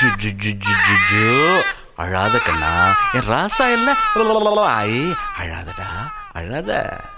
zoo ஜு ஜு ஜு ஜு ஜு அழாத கண்ணா என் ராசா இல்ல ஐ அழாதடா அழாத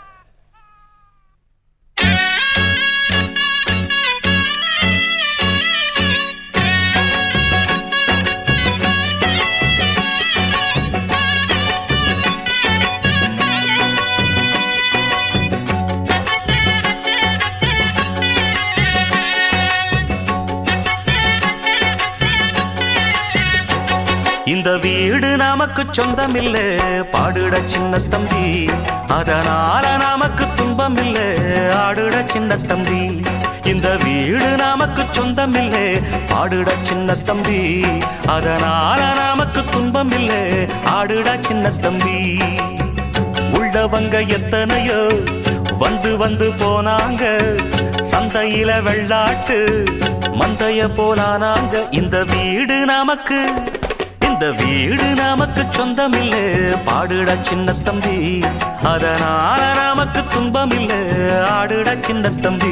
இந்த வீடு நமக்கு சொந்தமில்ல பாடுட சின்ன தம்பி அதனால நமக்கு துன்பமில்ல ஆடுட சின்ன தம்பி இந்த வீடு நமக்கு சொந்தமில்ல பாடுட சின்ன தம்பி அதனால நமக்கு துன்பமில்ல ஆடுட சின்ன தம்பி உள்ளவங்க எத்தனையோ வந்து வந்து போனாங்க சந்தையில வெள்ளாட்டு மந்தைய போலானாங்க இந்த வீடு நமக்கு இந்த வீடு நமக்கு சொந்தமில்லை பாடுட சின்ன தம்பி அதனால நமக்கு துன்பமில்ல ஆடுட சின்ன தம்பி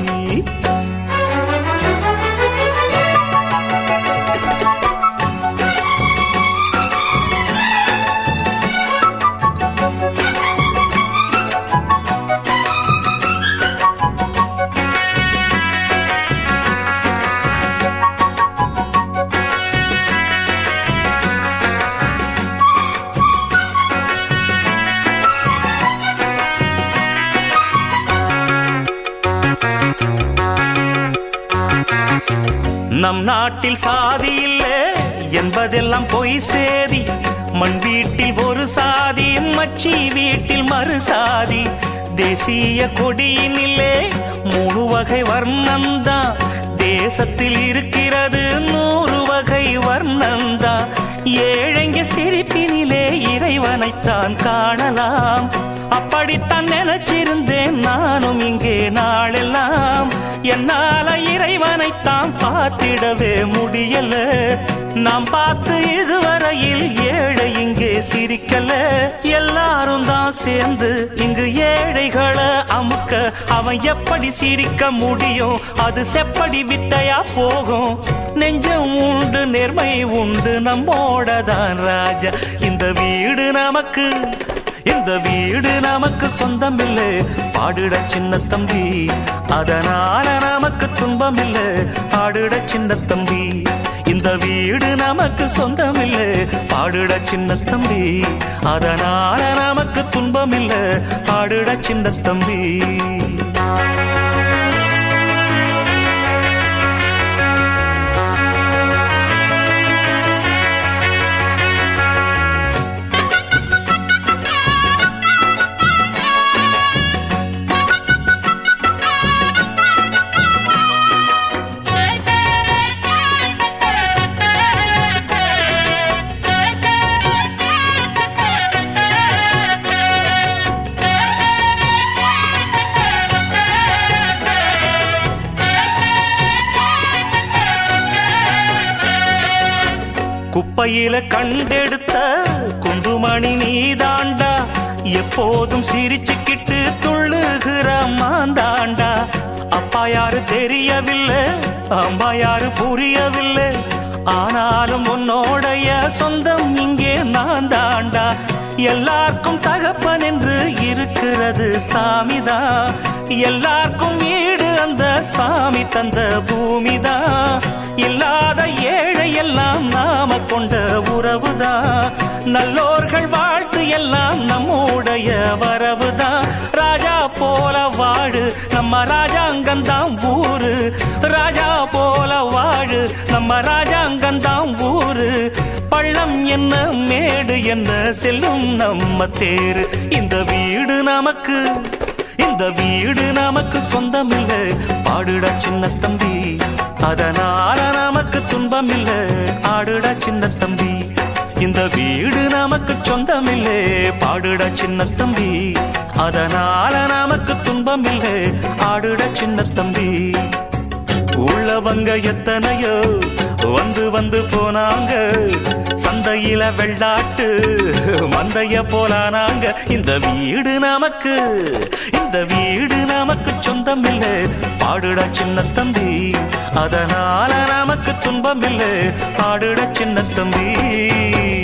நம் நாட்டில் சாதி இல்லை என்பதெல்லாம் பொய் சேதி மண் வீட்டில் ஒரு சாதி மச்சி வீட்டில் மறு சாதி தேசிய கொடியினிலே மூணு வகை வர்ணந்தா தேசத்தில் இருக்கிறது நூறு வகை வர்ணந்தா ஏழைங்க சிரிப்பினிலே இறைவனைத்தான் காணலாம் அப்படித்தான் நினைச்சிருந்தேன் நானும் இங்கே நாளெல்லாம் என்னால இறைவனைத்தான் பார்த்திடவே முடியல நாம் பார்த்து இதுவரையில் ஏழை இங்கே சிரிக்கல எல்லாரும் தான் சேர்ந்து இங்கு ஏழைகளை அமுக்க அவன் எப்படி சிரிக்க முடியும் அது செப்படி வித்தையா போகும் நெஞ்சம் உண்டு நேர்மை உண்டு நம்மோட தான் ராஜா இந்த வீடு நமக்கு இந்த வீடு நமக்கு சொந்தம் இல்லை பாடுட சின்ன தம்பி அதனால நமக்கு துன்பம் இல்லை ஆடுட சின்ன தம்பி இந்த வீடு நமக்கு சொந்தம் இல்லை பாடுட சின்ன தம்பி அதனால நமக்கு துன்பம் இல்லை ஆடுட சின்ன தம்பி குப்பையில கண்டெடுத்த குண்டுமணி நீதாண்டா எப்போதும் சிரிச்சுக்கிட்டு துள்ளுகிற மாந்தாண்டா அப்பா யாரு தெரியவில்லை அம்மா யாரு புரியவில்லை ஆனாலும் உன்னோடைய சொந்தம் இங்கே நான் தாண்டா எல்லாருக்கும் தகப்பன் என்று இருக்கிறது சாமிதான் எல்லாருக்கும் வீடு அந்த சாமி தந்த பூமிதான் இல்லாத ஏழை எல்லாம் நாம கொண்ட உறவுதான் நல்லோர்கள் வாழ்த்து எல்லாம் நம்முடைய வரவுதான் ராஜா போல வாழு நம்ம ராஜாங்கந்தான் ஊரு ராஜா போல வாழு நம்ம ராஜாங்கந்தான் ஊரு பள்ளம் என்ன மேடு என்ன செல்லும் நம்ம தேரு இந்த வீடு நமக்கு இந்த வீடு நமக்கு சொந்தமில்லை பாடுடா சின்ன தம்பி அதனால நமக்கு துன்பமில்லை ஆடுடா சின்ன தம்பி இந்த வீடு நமக்கு சொந்தமில்லை பாடுடா சின்ன தம்பி அதனால நமக்கு துன்பமில்லை ஆடுடா சின்ன தம்பி உள்ளவங்க எத்தனையோ வந்து வந்து போனாங்க சந்தையில வெள்ளாட்டு மந்தைய போலானாங்க இந்த வீடு நமக்கு இந்த வீடு நமக்கு சொந்தம் இல்லை பாடுடா சின்ன தம்பி அதனால நமக்கு துன்பம் துன்பமில்லை ஆடுட சின்ன தம்பி